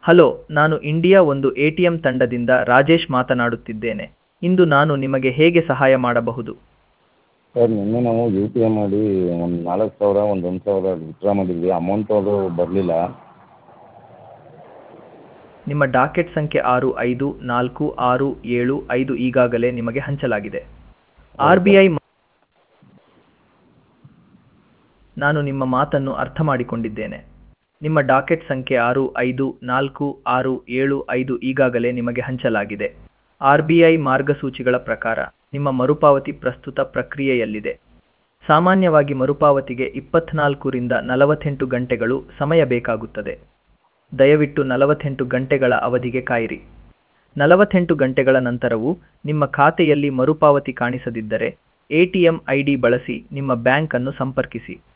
hello ನಾನು India ಒಂದು A T M ತಂಡದಿಂದ ರಾಜೇಶ್ ಮಾತನಾಡುತ್ತಿದ್ದೇನೆ ಇಂದು ನಾನು ನಿಮಗೆ ಹೇಗೆ ಸಹಾಯ ಮಾಡಬಹುದು ಸರ್ ನಿನ್ನೆ ನಾವು ಯು ಪಿ ಐ ಮಾಡಿ ಒಂದು ನಾಲ್ಕು ಸಾವಿರ ಒಂದು ಒಂದು ಸಾವಿರ ವಿತ್ಡ್ರಾ ಮಾಡಿದ್ವಿ ಅಮೌಂಟ್ ಅದು ಬರಲಿಲ್ಲ ನಿಮ್ಮ ಡಾಕೆಟ್ ಸಂಖ್ಯೆ ಆರು ಐದು ನಾಲ್ಕು ಆರು ಏಳು ಐದು ಈಗಾಗಲೇ ನಿಮಗೆ ಹಂಚಲಾಗಿದೆ ಆರ್ ಬಿ ಐ ನಾನು ನಿಮ್ಮ ಮಾತನ್ನು ಅರ್ಥ ಮಾಡಿಕೊಂಡಿದ್ದೇನೆ ನಿಮ್ಮ ಡಾಕೆಟ್ ಸಂಖ್ಯೆ ಆರು ಐದು ನಾಲ್ಕು ಆರು ಏಳು ಐದು ಈಗಾಗಲೇ ನಿಮಗೆ ಹಂಚಲಾಗಿದೆ ಆರ್ ಬಿ ಐ ಮಾರ್ಗಸೂಚಿಗಳ ಪ್ರಕಾರ ನಿಮ್ಮ ಮರುಪಾವತಿ ಪ್ರಸ್ತುತ ಪ್ರಕ್ರಿಯೆಯಲ್ಲಿದೆ ಸಾಮಾನ್ಯವಾಗಿ ಮರುಪಾವತಿಗೆ ಇಪ್ಪತ್ನಾಲ್ಕರಿಂದ ನಲವತ್ತೆಂಟು ಗಂಟೆಗಳು ಸಮಯ ಬೇಕಾಗುತ್ತದೆ ದಯವಿಟ್ಟು ನಲವತ್ತೆಂಟು ಗಂಟೆಗಳ ಅವಧಿಗೆ ಕಾಯಿರಿ ನಲವತ್ತೆಂಟು ಗಂಟೆಗಳ ನಂತರವೂ ನಿಮ್ಮ ಖಾತೆಯಲ್ಲಿ ಮರುಪಾವತಿ ಕಾಣಿಸದಿದ್ದರೆ A T M I D ಬಳಸಿ ನಿಮ್ಮ ಬ್ಯಾಂಕ್ ಅನ್ನು ಸಂಪರ್ಕಿಸಿ